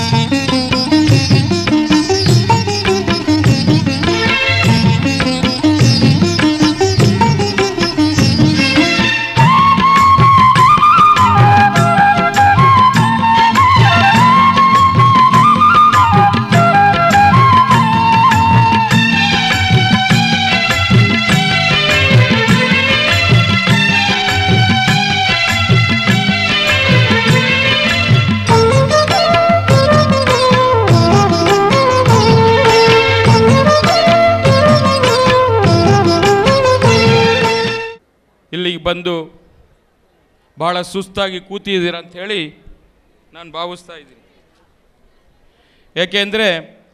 ಇಲ್ಲಿಗೆ ಬಂದು ಭಾಳ ಸುಸ್ತಾಗಿ ಕೂತಿದ್ದೀರ ಅಂತ ಹೇಳಿ ನಾನು ಭಾವಿಸ್ತಾ ಇದ್ದೀನಿ ಏಕೆಂದರೆ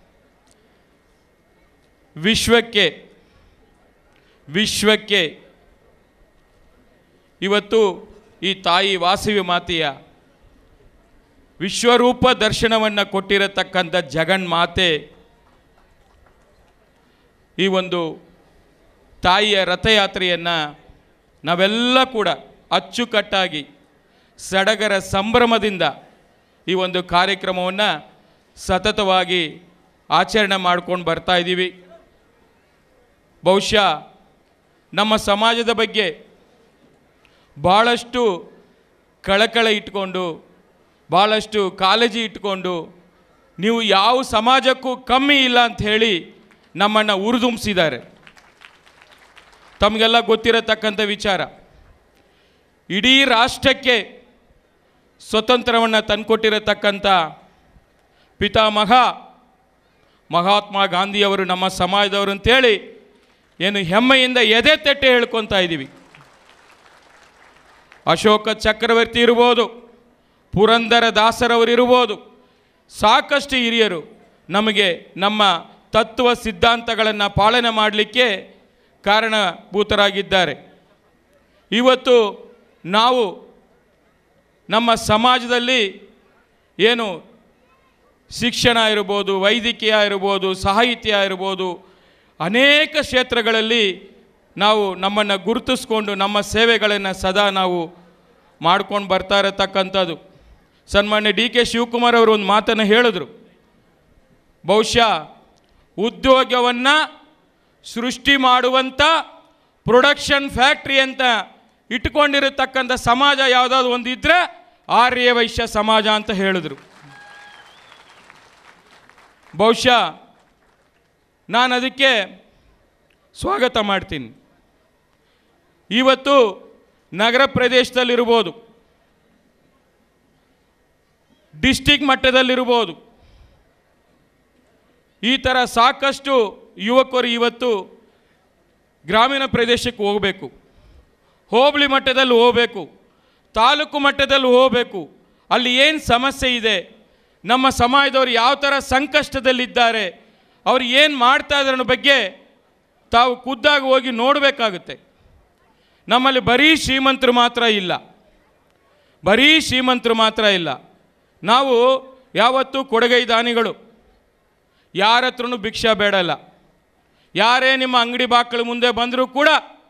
ವಿಶ್ವಕ್ಕೆ ವಿಶ್ವಕ್ಕೆ ಇವತ್ತು ಈ ತಾಯಿ ವಾಸವಿ ಮಾತೆಯ ವಿಶ್ವರೂಪ ದರ್ಶನವನ್ನು ಕೊಟ್ಟಿರತಕ್ಕಂಥ ಜಗನ್ಮಾತೆ ಈ ಒಂದು ತಾಯಿಯ ರಥಯಾತ್ರೆಯನ್ನು ನಾವೆಲ್ಲ ಕೂಡ ಅಚ್ಚುಕಟ್ಟಾಗಿ ಸಡಗರ ಸಂಭ್ರಮದಿಂದ ಈ ಒಂದು ಕಾರ್ಯಕ್ರಮವನ್ನು ಸತತವಾಗಿ ಆಚರಣೆ ಮಾಡ್ಕೊಂಡು ಬರ್ತಾ ಇದ್ದೀವಿ ಬಹುಶಃ ನಮ್ಮ ಸಮಾಜದ ಬಗ್ಗೆ ಭಾಳಷ್ಟು ಕಳಕಳ ಇಟ್ಕೊಂಡು ಭಾಳಷ್ಟು ಕಾಳಜಿ ಇಟ್ಕೊಂಡು ನೀವು ಯಾವ ಸಮಾಜಕ್ಕೂ ಕಮ್ಮಿ ಇಲ್ಲ ಅಂತ ಹೇಳಿ ನಮ್ಮನ್ನು ಉರಿದುಂಬಿಸಿದ್ದಾರೆ ತಮಗೆಲ್ಲ ಗೊತ್ತಿರತಕ್ಕಂಥ ವಿಚಾರ ಇಡೀ ರಾಷ್ಟ್ರಕ್ಕೆ ಸ್ವತಂತ್ರವನ್ನು ತಂದುಕೊಟ್ಟಿರತಕ್ಕಂಥ ಪಿತಾಮಹ ಮಹಾತ್ಮ ಗಾಂಧಿಯವರು ನಮ್ಮ ಸಮಾಜದವರು ಅಂತೇಳಿ ಏನು ಹೆಮ್ಮೆಯಿಂದ ಎದೆ ತಟ್ಟೆ ಹೇಳ್ಕೊತಾ ಇದ್ದೀವಿ ಅಶೋಕ ಚಕ್ರವರ್ತಿ ಇರ್ಬೋದು ಪುರಂದರ ದಾಸರವರು ಇರ್ಬೋದು ಸಾಕಷ್ಟು ಹಿರಿಯರು ನಮಗೆ ನಮ್ಮ ತತ್ವ ಸಿದ್ಧಾಂತಗಳನ್ನು ಪಾಲನೆ ಮಾಡಲಿಕ್ಕೆ ಕಾರಣಭೂತರಾಗಿದ್ದಾರೆ ಇವತ್ತು ನಾವು ನಮ್ಮ ಸಮಾಜದಲ್ಲಿ ಏನು ಶಿಕ್ಷಣ ಇರ್ಬೋದು ವೈದ್ಯಕೀಯ ಇರ್ಬೋದು ಸಾಹಿತ್ಯ ಇರ್ಬೋದು ಅನೇಕ ಕ್ಷೇತ್ರಗಳಲ್ಲಿ ನಾವು ನಮ್ಮನ್ನು ಗುರುತಿಸ್ಕೊಂಡು ನಮ್ಮ ಸೇವೆಗಳನ್ನು ಸದಾ ನಾವು ಮಾಡ್ಕೊಂಡು ಬರ್ತಾ ಇರತಕ್ಕಂಥದ್ದು ಸನ್ಮಾನ್ಯ ಡಿ ಕೆ ಶಿವಕುಮಾರ್ ಅವರು ಒಂದು ಮಾತನ್ನು ಹೇಳಿದ್ರು ಬಹುಶಃ ಉದ್ಯೋಗವನ್ನು ಸೃಷ್ಟಿ ಮಾಡುವಂಥ ಪ್ರೊಡಕ್ಷನ್ ಫ್ಯಾಕ್ಟ್ರಿ ಅಂತ ಇಟ್ಕೊಂಡಿರತಕ್ಕಂಥ ಸಮಾಜ ಯಾವುದಾದ್ರು ಒಂದು ಇದ್ದರೆ ಆರ್ಯ ವೈಶ್ಯ ಸಮಾಜ ಅಂತ ಹೇಳಿದ್ರು ಬಹುಶಃ ನಾನು ಅದಕ್ಕೆ ಸ್ವಾಗತ ಮಾಡ್ತೀನಿ ಇವತ್ತು ನಗರ ಪ್ರದೇಶದಲ್ಲಿರ್ಬೋದು ಡಿಸ್ಟಿಕ್ ಮಟ್ಟದಲ್ಲಿರ್ಬೋದು ಈ ಥರ ಸಾಕಷ್ಟು ಯುವಕರು ಇವತ್ತು ಗ್ರಾಮೀಣ ಪ್ರದೇಶಕ್ಕೆ ಹೋಗಬೇಕು ಹೋಬಳಿ ಮಟ್ಟದಲ್ಲಿ ಹೋಗಬೇಕು ತಾಲೂಕು ಮಟ್ಟದಲ್ಲಿ ಹೋಗಬೇಕು ಅಲ್ಲಿ ಏನು ಸಮಸ್ಯೆ ಇದೆ ನಮ್ಮ ಸಮಾಜದವರು ಯಾವ ಥರ ಸಂಕಷ್ಟದಲ್ಲಿದ್ದಾರೆ ಅವ್ರು ಏನು ಮಾಡ್ತಾ ಇದ್ದಾರೆ ಅನ್ನೋ ಬಗ್ಗೆ ತಾವು ಖುದ್ದಾಗಿ ಹೋಗಿ ನೋಡಬೇಕಾಗುತ್ತೆ ನಮ್ಮಲ್ಲಿ ಬರೀ ಶ್ರೀಮಂತರು ಮಾತ್ರ ಇಲ್ಲ ಬರೀ ಶ್ರೀಮಂತರು ಮಾತ್ರ ಇಲ್ಲ ನಾವು ಯಾವತ್ತೂ ಕೊಡುಗೈ ದಾನಿಗಳು ಯಾರ ಹತ್ರನೂ ಭಿಕ್ಷಾ ಬೇಡಲ್ಲ ಯಾರೇ ನಿಮ್ಮ ಅಂಗಡಿ ಬಾಗಿಲು ಮುಂದೆ ಬಂದರೂ ಕೂಡ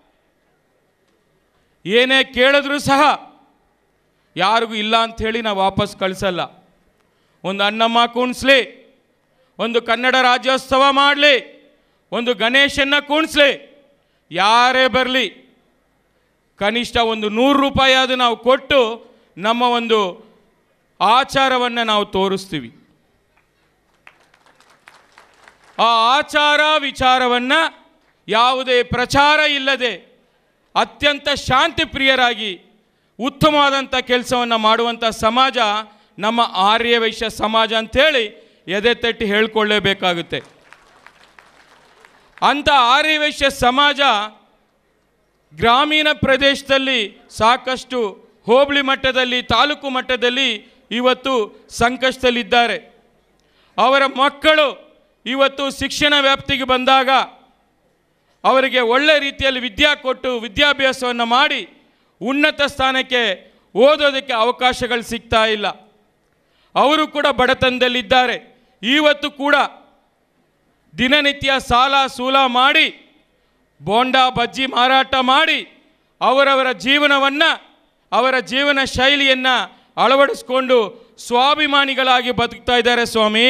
ಏನೇ ಕೇಳಿದ್ರೂ ಸಹ ಯಾರಿಗೂ ಇಲ್ಲ ಅಂಥೇಳಿ ನಾವು ವಾಪಸ್ ಕಳಿಸಲ್ಲ ಒಂದು ಅನ್ನಮ್ಮ ಕೂಣಿಸ್ಲಿ ಒಂದು ಕನ್ನಡ ರಾಜ್ಯೋತ್ಸವ ಮಾಡಲಿ ಒಂದು ಗಣೇಶನ್ನ ಕೂಣಿಸ್ಲಿ ಯಾರೇ ಬರಲಿ ಕನಿಷ್ಠ ಒಂದು ನೂರು ರೂಪಾಯಿ ಅದು ನಾವು ಕೊಟ್ಟು ನಮ್ಮ ಒಂದು ಆಚಾರವನ್ನು ನಾವು ತೋರಿಸ್ತೀವಿ ಆ ಆಚಾರ ವಿಚಾರವನ್ನು ಯಾವುದೇ ಪ್ರಚಾರ ಇಲ್ಲದೆ ಅತ್ಯಂತ ಶಾಂತಿ ಪ್ರಿಯರಾಗಿ ಉತ್ತಮವಾದಂಥ ಕೆಲಸವನ್ನು ಮಾಡುವಂಥ ಸಮಾಜ ನಮ್ಮ ಆರ್ಯ ವೈಶ್ಯ ಸಮಾಜ ಅಂಥೇಳಿ ಎದೆ ತಟ್ಟಿ ಹೇಳ್ಕೊಳ್ಳೇಬೇಕಾಗುತ್ತೆ ಅಂಥ ಆರ್ಯ ವೈಶ್ಯ ಸಮಾಜ ಗ್ರಾಮೀಣ ಪ್ರದೇಶದಲ್ಲಿ ಸಾಕಷ್ಟು ಹೋಬಳಿ ಮಟ್ಟದಲ್ಲಿ ತಾಲೂಕು ಮಟ್ಟದಲ್ಲಿ ಇವತ್ತು ಸಂಕಷ್ಟದಲ್ಲಿದ್ದಾರೆ ಅವರ ಮಕ್ಕಳು ಇವತ್ತು ಶಿಕ್ಷಣ ವ್ಯಾಪ್ತಿಗೆ ಬಂದಾಗ ಅವರಿಗೆ ಒಳ್ಳೆ ರೀತಿಯಲ್ಲಿ ವಿದ್ಯಾ ಕೊಟ್ಟು ವಿದ್ಯಾಭ್ಯಾಸವನ್ನು ಮಾಡಿ ಉನ್ನತ ಸ್ಥಾನಕ್ಕೆ ಓದೋದಕ್ಕೆ ಅವಕಾಶಗಳು ಸಿಗ್ತಾ ಇಲ್ಲ ಅವರು ಕೂಡ ಬಡತನದಲ್ಲಿದ್ದಾರೆ ಇವತ್ತು ಕೂಡ ದಿನನಿತ್ಯ ಸಾಲ ಸೂಲ ಮಾಡಿ ಬೋಂಡ ಬಜ್ಜಿ ಮಾರಾಟ ಮಾಡಿ ಅವರವರ ಜೀವನವನ್ನು ಅವರ ಜೀವನ ಶೈಲಿಯನ್ನು ಅಳವಡಿಸ್ಕೊಂಡು ಸ್ವಾಭಿಮಾನಿಗಳಾಗಿ ಬದುಕ್ತಾ ಇದ್ದಾರೆ ಸ್ವಾಮಿ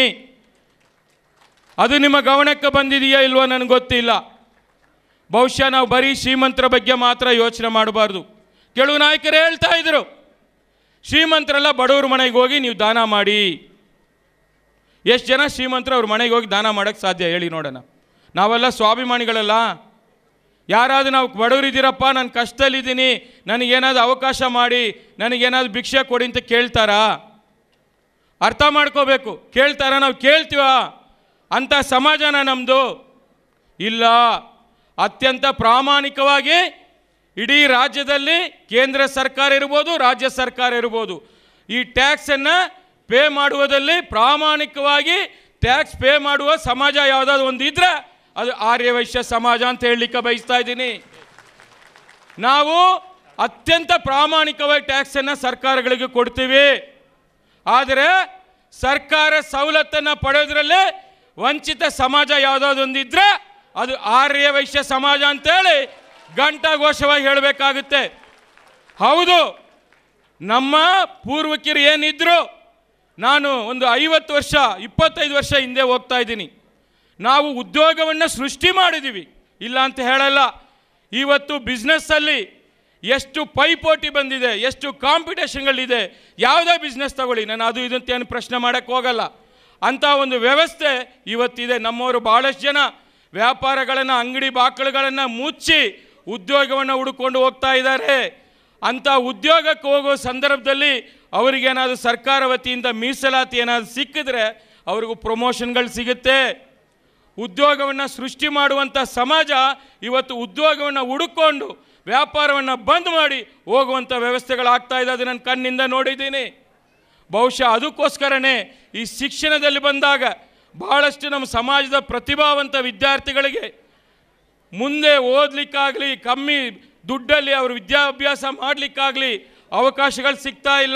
ಅದು ನಿಮ್ಮ ಗಮನಕ್ಕೆ ಬಂದಿದೆಯಾ ಇಲ್ವೋ ನನಗೆ ಗೊತ್ತಿಲ್ಲ ಬಹುಶಃ ನಾವು ಬರೀ ಶ್ರೀಮಂತರ ಬಗ್ಗೆ ಮಾತ್ರ ಯೋಚನೆ ಮಾಡಬಾರ್ದು ಕೆಲವು ನಾಯಕರು ಹೇಳ್ತಾ ಇದ್ರು ಶ್ರೀಮಂತರೆಲ್ಲ ಬಡವ್ರ ಮನೆಗೆ ಹೋಗಿ ನೀವು ದಾನ ಮಾಡಿ ಎಷ್ಟು ಜನ ಶ್ರೀಮಂತರು ಅವ್ರ ಮನೆಗೆ ಹೋಗಿ ದಾನ ಮಾಡೋಕ್ಕೆ ಸಾಧ್ಯ ಹೇಳಿ ನೋಡೋಣ ನಾವೆಲ್ಲ ಸ್ವಾಭಿಮಾನಿಗಳಲ್ಲ ಯಾರಾದರೂ ನಾವು ಬಡವರಿದ್ದೀರಪ್ಪ ನಾನು ಕಷ್ಟದಲ್ಲಿದ್ದೀನಿ ನನಗೇನಾದ್ರು ಅವಕಾಶ ಮಾಡಿ ನನಗೇನಾದ್ರು ಭಿಕ್ಷೆ ಕೊಡಿ ಅಂತ ಕೇಳ್ತಾರಾ ಅರ್ಥ ಮಾಡ್ಕೋಬೇಕು ಕೇಳ್ತಾರ ನಾವು ಕೇಳ್ತೀವ ಅಂಥ ಸಮಾಜನ ನಮ್ಮದು ಇಲ್ಲ ಅತ್ಯಂತ ಪ್ರಾಮಾಣಿಕವಾಗಿ ಇಡೀ ರಾಜ್ಯದಲ್ಲಿ ಕೇಂದ್ರ ಸರ್ಕಾರ ಇರ್ಬೋದು ರಾಜ್ಯ ಸರ್ಕಾರ ಇರ್ಬೋದು ಈ ಟ್ಯಾಕ್ಸನ್ನು ಪೇ ಮಾಡುವುದಲ್ಲಿ ಪ್ರಾಮಾಣಿಕವಾಗಿ ಟ್ಯಾಕ್ಸ್ ಪೇ ಮಾಡುವ ಸಮಾಜ ಯಾವುದಾದ್ರು ಒಂದು ಇದ್ರೆ ಅದು ಆರ್ಯವೈಶ್ಯ ಸಮಾಜ ಅಂತ ಹೇಳಲಿಕ್ಕೆ ಬಯಸ್ತಾ ಇದ್ದೀನಿ ನಾವು ಅತ್ಯಂತ ಪ್ರಾಮಾಣಿಕವಾಗಿ ಟ್ಯಾಕ್ಸನ್ನು ಸರ್ಕಾರಗಳಿಗೆ ಕೊಡ್ತೀವಿ ಆದರೆ ಸರ್ಕಾರ ಸವಲತ್ತನ್ನು ಪಡೆಯೋದ್ರಲ್ಲಿ ವಂಚಿತ ಸಮಾಜ ಯಾವುದಾದೊಂದಿದ್ರೆ ಅದು ಆರ್ಯ ವೈಶ್ಯ ಸಮಾಜ ಅಂತೇಳಿ ಘಂಟಾಘೋಷವಾಗಿ ಹೇಳಬೇಕಾಗುತ್ತೆ ಹೌದು ನಮ್ಮ ಪೂರ್ವಕಿಯರು ಏನಿದ್ರು ನಾನು ಒಂದು ಐವತ್ತು ವರ್ಷ ಇಪ್ಪತ್ತೈದು ವರ್ಷ ಹಿಂದೆ ಹೋಗ್ತಾ ಇದ್ದೀನಿ ನಾವು ಉದ್ಯೋಗವನ್ನು ಸೃಷ್ಟಿ ಮಾಡಿದ್ದೀವಿ ಇಲ್ಲ ಅಂತ ಹೇಳಲ್ಲ ಇವತ್ತು ಬಿಸ್ನೆಸ್ಸಲ್ಲಿ ಎಷ್ಟು ಪೈಪೋಟಿ ಬಂದಿದೆ ಎಷ್ಟು ಕಾಂಪಿಟೇಷನ್ಗಳಿದೆ ಯಾವುದೇ ಬಿಸ್ನೆಸ್ ತಗೊಳ್ಳಿ ನಾನು ಅದು ಇದು ಅಂತ ಏನು ಪ್ರಶ್ನೆ ಮಾಡೋಕ್ಕೆ ಹೋಗಲ್ಲ ಅಂಥ ಒಂದು ವ್ಯವಸ್ಥೆ ಇವತ್ತಿದೆ ನಮ್ಮವರು ಭಾಳಷ್ಟು ಜನ ವ್ಯಾಪಾರಗಳನ್ನು ಅಂಗಡಿ ಬಾಕಳುಗಳನ್ನು ಮುಚ್ಚಿ ಉದ್ಯೋಗವನ್ನು ಹುಡುಕೊಂಡು ಹೋಗ್ತಾ ಇದ್ದಾರೆ ಅಂಥ ಉದ್ಯೋಗಕ್ಕೆ ಹೋಗೋ ಸಂದರ್ಭದಲ್ಲಿ ಅವರಿಗೇನಾದರೂ ಸರ್ಕಾರ ವತಿಯಿಂದ ಮೀಸಲಾತಿ ಏನಾದರೂ ಸಿಕ್ಕಿದ್ರೆ ಅವ್ರಿಗೂ ಪ್ರಮೋಷನ್ಗಳು ಸಿಗುತ್ತೆ ಉದ್ಯೋಗವನ್ನು ಸೃಷ್ಟಿ ಮಾಡುವಂಥ ಸಮಾಜ ಇವತ್ತು ಉದ್ಯೋಗವನ್ನು ಹುಡುಕೊಂಡು ವ್ಯಾಪಾರವನ್ನು ಬಂದ್ ಮಾಡಿ ಹೋಗುವಂಥ ವ್ಯವಸ್ಥೆಗಳಾಗ್ತಾ ಇದೆ ಅದು ನನ್ನ ಕಣ್ಣಿಂದ ನೋಡಿದ್ದೀನಿ ಬಹುಶಃ ಅದಕ್ಕೋಸ್ಕರನೇ ಈ ಶಿಕ್ಷಣದಲ್ಲಿ ಬಂದಾಗ ಬಹಳಷ್ಟು ನಮ್ಮ ಸಮಾಜದ ಪ್ರತಿಭಾವಂತ ವಿದ್ಯಾರ್ಥಿಗಳಿಗೆ ಮುಂದೆ ಓದಲಿಕ್ಕಾಗಲಿ ಕಮ್ಮಿ ದುಡ್ಡಲ್ಲಿ ಅವರು ವಿದ್ಯಾಭ್ಯಾಸ ಮಾಡಲಿಕ್ಕಾಗಲಿ ಅವಕಾಶಗಳು ಸಿಗ್ತಾ ಇಲ್ಲ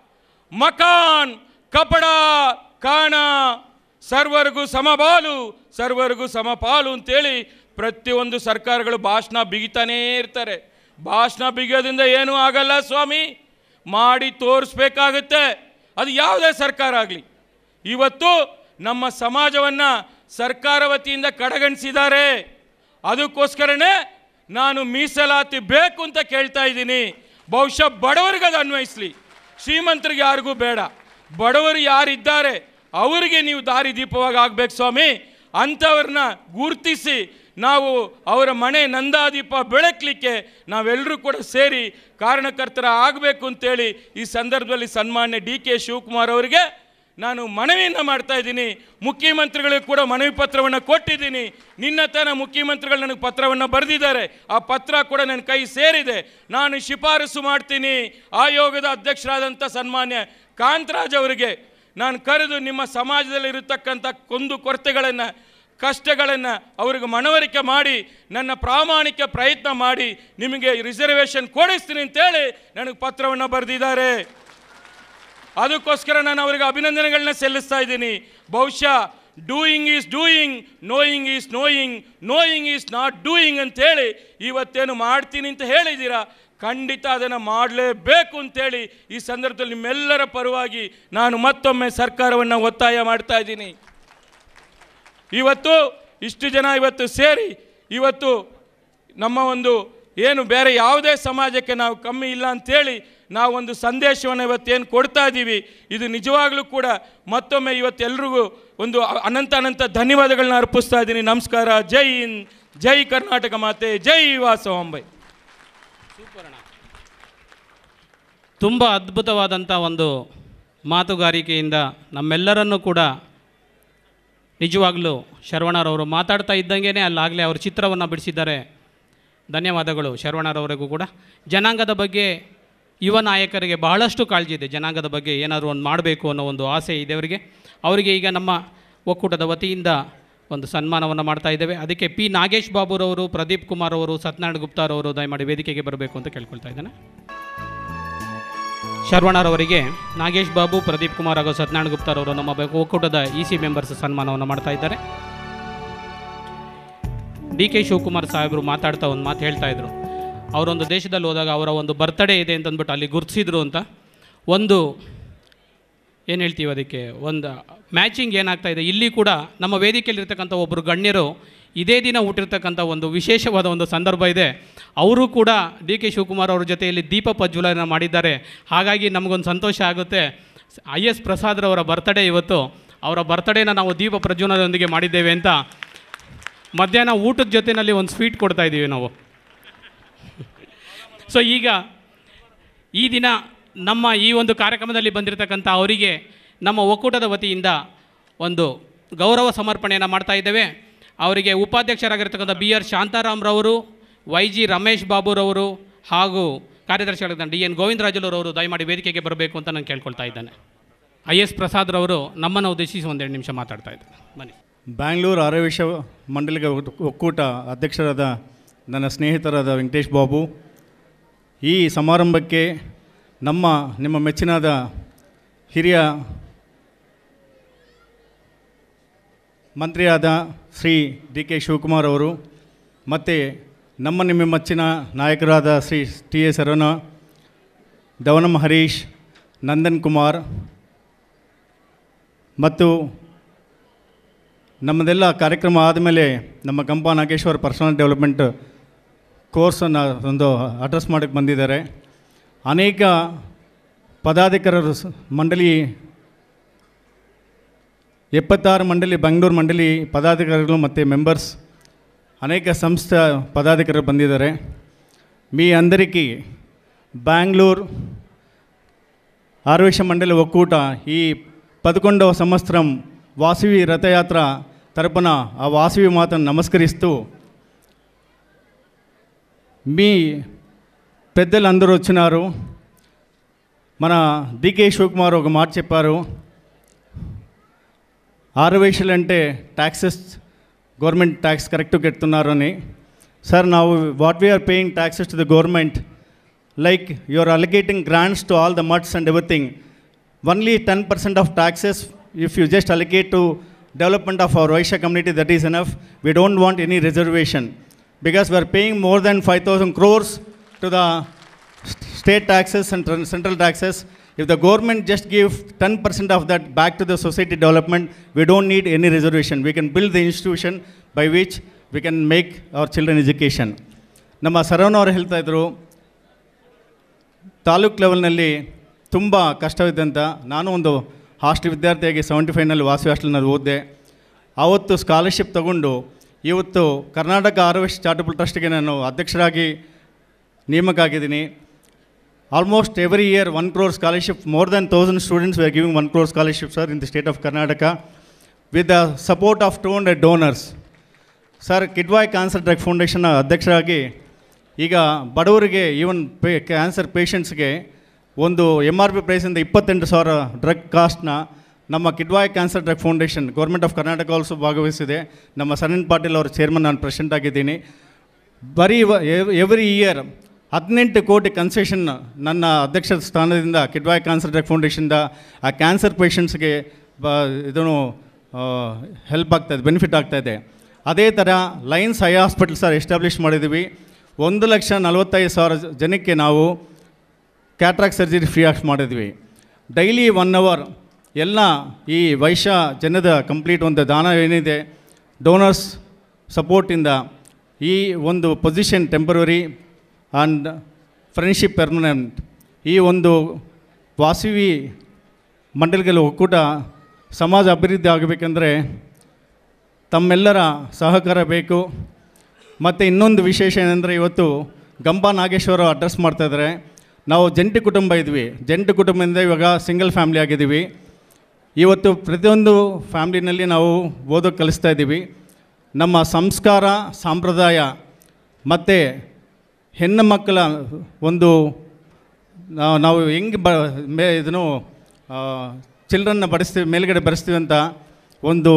ಮಕಾನ್ ಕಪಡ ಕಾಣ ಸರ್ವರಿಗೂ ಸಮಬಾಲು ಸರ್ವರಿಗೂ ಸಮಪಾಲು ಅಂತೇಳಿ ಪ್ರತಿಯೊಂದು ಸರ್ಕಾರಗಳು ಭಾಷಣ ಬಿಗಿತಾನೇ ಇರ್ತಾರೆ ಭಾಷಣ ಬಿಗಿಯೋದ್ರಿಂದ ಏನೂ ಆಗಲ್ಲ ಸ್ವಾಮಿ ಮಾಡಿ ತೋರಿಸ್ಬೇಕಾಗುತ್ತೆ ಅದು ಯಾವುದೇ ಸರ್ಕಾರ ಆಗಲಿ ಇವತ್ತು ನಮ್ಮ ಸಮಾಜವನ್ನು ಸರ್ಕಾರ ವತಿಯಿಂದ ಕಡೆಗಣಿಸಿದ್ದಾರೆ ಅದಕ್ಕೋಸ್ಕರನೇ ನಾನು ಮೀಸಲಾತಿ ಬೇಕು ಅಂತ ಕೇಳ್ತಾ ಇದ್ದೀನಿ ಬಹುಶಃ ಬಡವರಿಗೆ ಅದು ಅನ್ವಯಿಸಲಿ ಶ್ರೀಮಂತರಿಗೆ ಯಾರಿಗೂ ಬೇಡ ಬಡವರು ಯಾರಿದ್ದಾರೆ ಅವರಿಗೆ ನೀವು ದಾರಿ ದೀಪವಾಗಿ ಆಗ್ಬೇಕು ಸ್ವಾಮಿ ಅಂಥವ್ರನ್ನ ಗುರುತಿಸಿ ನಾವು ಅವರ ಮನೆ ನಂದಾದೀಪ ಬೆಳಕಲಿಕ್ಕೆ ನಾವೆಲ್ಲರೂ ಕೂಡ ಸೇರಿ ಕಾರಣಕರ್ತರ ಆಗಬೇಕು ಅಂತೇಳಿ ಈ ಸಂದರ್ಭದಲ್ಲಿ ಸನ್ಮಾನ್ಯ ಡಿ ಕೆ ಶಿವಕುಮಾರ್ ಅವರಿಗೆ ನಾನು ಮನವಿಯನ್ನು ಮಾಡ್ತಾ ಇದ್ದೀನಿ ಮುಖ್ಯಮಂತ್ರಿಗಳಿಗೆ ಕೂಡ ಮನವಿ ಪತ್ರವನ್ನು ಕೊಟ್ಟಿದ್ದೀನಿ ನಿನ್ನ ತನ ಮುಖ್ಯಮಂತ್ರಿಗಳು ನನಗೆ ಪತ್ರವನ್ನು ಬರೆದಿದ್ದಾರೆ ಆ ಪತ್ರ ಕೂಡ ನನ್ನ ಕೈ ಸೇರಿದೆ ನಾನು ಶಿಫಾರಸು ಮಾಡ್ತೀನಿ ಆಯೋಗದ ಅಧ್ಯಕ್ಷರಾದಂಥ ಸನ್ಮಾನ್ಯ ಕಾಂತರಾಜ್ ಅವರಿಗೆ ನಾನು ಕರೆದು ನಿಮ್ಮ ಸಮಾಜದಲ್ಲಿ ಇರತಕ್ಕಂಥ ಕೊಂದು ಕೊರತೆಗಳನ್ನು ಕಷ್ಟಗಳನ್ನು ಅವ್ರಿಗೆ ಮನವರಿಕೆ ಮಾಡಿ ನನ್ನ ಪ್ರಾಮಾಣಿಕ ಪ್ರಯತ್ನ ಮಾಡಿ ನಿಮಗೆ ರಿಸರ್ವೇಷನ್ ಕೊಡಿಸ್ತೀನಿ ಅಂತೇಳಿ ನನಗೆ ಪತ್ರವನ್ನು ಬರೆದಿದ್ದಾರೆ ಅದಕ್ಕೋಸ್ಕರ ನಾನು ಅವರಿಗೆ ಅಭಿನಂದನೆಗಳನ್ನ ಸಲ್ಲಿಸ್ತಾ ಇದ್ದೀನಿ ಬಹುಶಃ doing is doing knowing is knowing knowing is not doing ಅಂತೇಳಿ ಇವತ್ತೇನು ಮಾಡ್ತೀನಿ ಅಂತ ಹೇಳಿದ್ದೀರಾ ಖಂಡಿತ ಅದನ್ನು ಮಾಡಲೇಬೇಕು ಅಂತೇಳಿ ಈ ಸಂದರ್ಭದಲ್ಲಿ ನಿಮ್ಮೆಲ್ಲರ ಪರವಾಗಿ ನಾನು ಮತ್ತೊಮ್ಮೆ ಸರ್ಕಾರವನ್ನು ಒತ್ತಾಯ ಮಾಡ್ತಾ ಇದ್ದೀನಿ ಇವತ್ತು ಇಷ್ಟು ಜನ ಇವತ್ತು ಸೇರಿ ಇವತ್ತು ನಮ್ಮ ಒಂದು ಏನು ಬೇರೆ ಯಾವುದೇ ಸಮಾಜಕ್ಕೆ ನಾವು ಕಮ್ಮಿ ಇಲ್ಲ ಅಂಥೇಳಿ ನಾವೊಂದು ಸಂದೇಶವನ್ನು ಇವತ್ತೇನು ಕೊಡ್ತಾ ಇದ್ದೀವಿ ಇದು ನಿಜವಾಗ್ಲೂ ಕೂಡ ಮತ್ತೊಮ್ಮೆ ಇವತ್ತೆಲ್ರಿಗೂ ಒಂದು ಅನಂತ ಅನಂತ ಧನ್ಯವಾದಗಳನ್ನ ಅರ್ಪಿಸ್ತಾ ಇದ್ದೀನಿ ನಮಸ್ಕಾರ ಜೈ ಹಿಂದ್ ಜೈ ಕರ್ನಾಟಕ ಮಾತೆ ಜೈ ವಾಸವಾಂಬೈ ತುಂಬ ಅದ್ಭುತವಾದಂಥ ಒಂದು ಮಾತುಗಾರಿಕೆಯಿಂದ ನಮ್ಮೆಲ್ಲರನ್ನೂ ಕೂಡ ನಿಜವಾಗ್ಲೂ ಶರವಣರವರು ಮಾತಾಡ್ತಾ ಇದ್ದಂಗೆ ಅಲ್ಲಾಗಲೇ ಅವ್ರ ಚಿತ್ರವನ್ನು ಬಿಡಿಸಿದ್ದಾರೆ ಧನ್ಯವಾದಗಳು ಶರವಣರವರಿಗೂ ಕೂಡ ಜನಾಂಗದ ಬಗ್ಗೆ ಯುವ ನಾಯಕರಿಗೆ ಬಹಳಷ್ಟು ಕಾಳಜಿ ಇದೆ ಜನಾಂಗದ ಬಗ್ಗೆ ಏನಾದರೂ ಒಂದು ಮಾಡಬೇಕು ಅನ್ನೋ ಒಂದು ಆಸೆ ಇದೆ ಅವರಿಗೆ ಅವರಿಗೆ ಈಗ ನಮ್ಮ ಒಕ್ಕೂಟದ ವತಿಯಿಂದ ಒಂದು ಸನ್ಮಾನವನ್ನು ಮಾಡ್ತಾ ಇದ್ದೇವೆ ಅದಕ್ಕೆ ಪಿ ನಾಗೇಶ್ ಬಾಬುರವರು ಪ್ರದೀಪ್ ಕುಮಾರ್ ಅವರು ಸತ್ಯನಾರಾಯಣ ಗುಪ್ತಾರವರು ದಯಮಾಡಿ ವೇದಿಕೆಗೆ ಬರಬೇಕು ಅಂತ ಕೇಳ್ಕೊಳ್ತಾ ಇದ್ದೇನೆ ಶರವಣರವರಿಗೆ ನಾಗೇಶ್ ಬಾಬು ಪ್ರದೀಪ್ ಕುಮಾರ್ ಹಾಗೂ ಸತ್ಯನಾರಾಯಣ ಗುಪ್ತಾರವರು ನಮ್ಮ ಬ- ಒಕ್ಕೂಟದ ಇ ಸಿ ಮೆಂಬರ್ಸ್ ಸನ್ಮಾನವನ್ನು ಮಾಡ್ತಾ ಇದ್ದಾರೆ ಡಿ ಕೆ ಶಿವಕುಮಾರ್ ಸಾಹೇಬರು ಮಾತಾಡ್ತಾ ಒಂದು ಮಾತು ಹೇಳ್ತಾ ಇದ್ರು ಅವರೊಂದು ದೇಶದಲ್ಲಿ ಹೋದಾಗ ಅವರ ಒಂದು ಬರ್ತ್ಡೇ ಇದೆ ಅಂತ ಅಂದ್ಬಿಟ್ಟು ಅಲ್ಲಿ ಗುರುತಿಸಿದ್ರು ಅಂತ ಒಂದು ಏನು ಹೇಳ್ತೀವಿ ಅದಕ್ಕೆ ಒಂದು ಮ್ಯಾಚಿಂಗ್ ಏನಾಗ್ತಾ ಇದೆ ಇಲ್ಲಿ ಕೂಡ ನಮ್ಮ ವೇದಿಕೆಯಲ್ಲಿರ್ತಕ್ಕಂಥ ಒಬ್ಬರು ಗಣ್ಯರು ಇದೇ ದಿನ ಹುಟ್ಟಿರ್ತಕ್ಕಂಥ ಒಂದು ವಿಶೇಷವಾದ ಒಂದು ಸಂದರ್ಭ ಇದೆ ಅವರು ಕೂಡ ಡಿ ಕೆ ಶಿವಕುಮಾರ್ ಅವ್ರ ಜೊತೆಯಲ್ಲಿ ದೀಪ ಪ್ರಜ್ವಲನ ಮಾಡಿದ್ದಾರೆ ಹಾಗಾಗಿ ನಮಗೊಂದು ಸಂತೋಷ ಆಗುತ್ತೆ ಐ ಎಸ್ ಪ್ರಸಾದ್ರವರ ಬರ್ತಡೇ ಇವತ್ತು ಅವರ ಬರ್ತಡೇನ ನಾವು ದೀಪ ಪ್ರಜ್ವಲನದೊಂದಿಗೆ ಮಾಡಿದ್ದೇವೆ ಅಂತ ಮಧ್ಯಾಹ್ನ ಊಟದ ಜೊತೆಯಲ್ಲಿ ಒಂದು ಸ್ವೀಟ್ ಕೊಡ್ತಾ ಇದ್ದೀವಿ ನಾವು ಸೊ ಈಗ ಈ ದಿನ ನಮ್ಮ ಈ ಒಂದು ಕಾರ್ಯಕ್ರಮದಲ್ಲಿ ಬಂದಿರತಕ್ಕಂಥ ಅವರಿಗೆ ನಮ್ಮ ಒಕ್ಕೂಟದ ವತಿಯಿಂದ ಒಂದು ಗೌರವ ಸಮರ್ಪಣೆಯನ್ನು ಮಾಡ್ತಾ ಇದ್ದೇವೆ ಅವರಿಗೆ ಉಪಾಧ್ಯಕ್ಷರಾಗಿರ್ತಕ್ಕಂಥ ಬಿ ಆರ್ ಶಾಂತಾರಾಮ್ರವರು ವೈ ಜಿ ರಮೇಶ್ ಬಾಬುರವರು ಹಾಗೂ ಕಾರ್ಯದರ್ಶಿಗಳಾದ ಡಿ ಎನ್ ಗೋವಿಂದರಾಜುಲರವರು ದಯಮಾಡಿ ವೇದಿಕೆಗೆ ಬರಬೇಕು ಅಂತ ನಾನು ಕೇಳ್ಕೊಳ್ತಾ ಇದ್ದೇನೆ ಐ ಎಸ್ ಪ್ರಸಾದ್ರವರು ನಮ್ಮನ್ನು ಉದ್ದೇಶಿಸಿ ಒಂದೆರಡು ನಿಮಿಷ ಮಾತಾಡ್ತಾ ಇದ್ದಾರೆ ಬನ್ನಿ ಬ್ಯಾಂಗ್ಳೂರು ಆರ್ಯವೇಶ ಮಂಡಳಿಗೆ ಒಟ್ಟು- ಒಕ್ಕೂಟ ಅಧ್ಯಕ್ಷರಾದ ನನ್ನ ಸ್ನೇಹಿತರಾದ ವೆಂಕಟೇಶ್ ಬಾಬು ಈ ಸಮಾರಂಭಕ್ಕೆ ನಮ್ಮ ನಿಮ್ಮ ಮೆಚ್ಚಿನಾದ ಹಿರಿಯ ಮಂತ್ರಿಯಾದ ಶ್ರೀ ಡಿ ಕೆ ಶಿವಕುಮಾರ್ ಅವರು ಮತ್ತು ನಮ್ಮ ನಿಮ್ಮ ಮೆಚ್ಚಿನ ನಾಯಕರಾದ ಶ್ರೀ ಟಿ ಎ ಸರವಣ ದವನಂ ಹರೀಶ್ ನಂದನ್ ಕುಮಾರ್ ಮತ್ತು ನಮ್ಮದೆಲ್ಲ ಕಾರ್ಯಕ್ರಮ ಆದಮೇಲೆ ನಮ್ಮ ಗಂಪಾ ನಾಗೇಶ್ವರ್ ಪರ್ಸನಲ್ ಡೆವಲಪ್ಮೆಂಟ್ ಕೋರ್ಸನ್ನು ಒಂದು ಅಡ್ರೆಸ್ ಮಾಡೋಕ್ಕೆ ಬಂದಿದ್ದಾರೆ ಅನೇಕ ಪದಾಧಿಕಾರರು ಸ- ಮಂಡಳಿ ಎಪ್ಪತ್ತಾರು ಮಂಡಳಿ ಬೆಂಗಳೂರು ಮಂಡಳಿ ಪದಾಧಿಕಾರಿಗಳು ಮತ್ತು మెంబర్స్ అనేక సంస్థ పదాధికారులు ಬಂದಿದ್ದಾರೆ మీ అందరికీ బెంగళూరు ఆర్వేశ మండలి ఒక్కూట ఈ పదకొండవ సంవత్సరం వాసవి రథయాత్ర తరపున ఆ వాసవి మాతను నమస్కరిస్తూ మీ పెద్దలు అందరూ వచ్చినారు మన డికే శివకుమార్ ఒక మాట చెప్పారు ఆర్వేషలు అంటే ట్యాక్సెస్ గవర్నమెంట్ ట్యాక్స్ కరెక్ట్ కడుతున్నారు అని సార్ ನಾವು what we're paying taxes to the government like you are allocating grants to all the mutts and everything only ten percent of taxes if you just allocate to development of our Vaishya community that is enough we don't want any reservation because we're paying more than five thousand crores to the state taxes and tran- central taxes. If the government just give 10% of that back to the society development, we don't need any reservation. We can build the institution by which we can make our children education. ನಮ್ಮ ಸರವಣ ಅವರು ಹೇಳ್ತಾ ಇದ್ರು ತಾಲೂಕ್ ಲೆವೆಲ್ನಲ್ಲಿ ತುಂಬ ಕಷ್ಟವಿದ್ದಂತ ನಾನು ಒಂದು hostel ವಿದ್ಯಾರ್ಥಿಯಾಗಿ seventy ಫೈವ್ನಲ್ಲಿ Vasavi ಹಾಸ್ಟೆಲ್ನಲ್ಲಿ ಓದಿದೆ ಆವತ್ತು ಸ್ಕಾಲರ್ಶಿಪ್ ತಗೊಂಡು ಇವತ್ತು ಕರ್ನಾಟಕ ಆರ್ವೇಶ್ ಚಾರಿಟಬಲ್ ಟ್ರಸ್ಟ್ಗೆ ನಾನು ಅಧ್ಯಕ್ಷರಾಗಿ ನೇಮಕ ಆಗಿದ್ದೀನಿ almost every year one crore scholarship more than thousand students we are giving one crore scholarship sir in the state of Karnataka with the support of two hundred donors sir Kidwai cancer drug ಫೌಂಡೇಶನ್ನ ಅಧ್ಯಕ್ಷರಾಗಿ ಈಗ ಬಡವರಿಗೆ ಈವನ್ ಪೇ ಕ್ಯಾನ್ಸರ್ ಪೇಷಂಟ್ಸ್ಗೆ ಒಂದು M R P ಪ್ರೈಸಿಂದ ಇಪ್ಪತ್ತೆಂಟು ಸಾವಿರ drug ಕಾಸ್ಟ್ನ ನಮ್ಮ Kidwai cancer drug foundation government of Karnataka also ಭಾಗವಹಿಸಿದೆ ನಮ್ಮ ಸರಣ್ ಪಾಟೀಲ್ ಅವರ ಚೇರ್ಮನ್ ನಾನು ಪ್ರೆಸಿಡೆಂಟ್ ಆಗಿದ್ದೀನಿ ಬರೀ ಎವ್ರಿ ಇಯರ್ ಹದಿನೆಂಟು ಕೋಟಿ ಕನ್ಸೆಷನ್ ನನ್ನ ಅಧ್ಯಕ್ಷ ಸ್ಥಾನದಿಂದ ಕಿಡ್ವಾಯ್ ಕ್ಯಾನ್ಸರ್ ಡ್ರಗ್ ಫೌಂಡೇಶನ್ದ ಆ ಕ್ಯಾನ್ಸರ್ ಪೇಷಂಟ್ಸ್ಗೆ ಬ ಇದನ್ನು ಹೆಲ್ಪ್ ಆಗ್ತಾಯಿದೆ ಬೆನಿಫಿಟ್ ಆಗ್ತಾಯಿದೆ ಅದೇ ಥರ Lions eye hospital sir establish ಮಾಡಿದ್ದೀವಿ ಒಂದು ಲಕ್ಷ ನಲವತ್ತೈದು ಸಾವಿರ ಜ- ಜನಕ್ಕೆ ನಾವು ಕ್ಯಾಟ್ರಾಕ್ ಸರ್ಜರಿ ಫ್ರೀ ಆಗಿ ಮಾಡಿದ್ವಿ ಡೈಲಿ ಒನ್ ಅವರ್ ಎಲ್ಲ ಈ ವೈಶ್ಯ ಜನದ ಕಂಪ್ಲೀಟ್ ಒಂದು ದಾನ ಏನಿದೆ ಡೋನರ್ಸ್ ಸಪೋರ್ಟಿಂದ ಈ ಒಂದು position temporary and friendship permanent ಈ ಒಂದು ವಾಸವಿ ಮಂಡಳಿಗಳ ಒಕ್ಕೂಟ ಸಮಾಜ ಅಭಿವೃದ್ಧಿ ಆಗಬೇಕಂದ್ರೆ ತಮ್ಮೆಲ್ಲರ ಸಹಕಾರ ಬೇಕು ಮತ್ತು ಇನ್ನೊಂದು ವಿಶೇಷ ಏನಂದರೆ ಇವತ್ತು ಗಂಬಾ ನಾಗೇಶ್ವರ ಅಡ್ರೆಸ್ ಮಾಡ್ತಾಯಿದ್ದಾರೆ ನಾವು ಜಂಟಿ ಕುಟುಂಬ ಇದ್ವಿ ಜಂಟಿ ಕುಟುಂಬದಿಂದ ಇವಾಗ ಸಿಂಗಲ್ ಫ್ಯಾಮ್ಲಿ ಆಗಿದ್ದೀವಿ ಇವತ್ತು ಪ್ರತಿಯೊಂದು ಫ್ಯಾಮ್ಲಿನಲ್ಲಿ ನಾವು ಓದೋಕ್ಕೆ ಕಲಿಸ್ತಾ ಇದ್ದೀವಿ ನಮ್ಮ ಸಂಸ್ಕಾರ ಸಂಪ್ರದಾಯ ಮತ್ತು ಹೆಣ್ಣು ಮಕ್ಕಳ ಒಂದು ನಾವು ನಾವು ಹೆಂಗೆ ಬ ಮೇ ಇದನ್ನು ಚಿಲ್ಡ್ರನ್ನ ಬಡಿಸ್ತೀವಿ ಮೇಲ್ಗಡೆ ಬರೆಸ್ತೀವಿ ಅಂತ ಒಂದು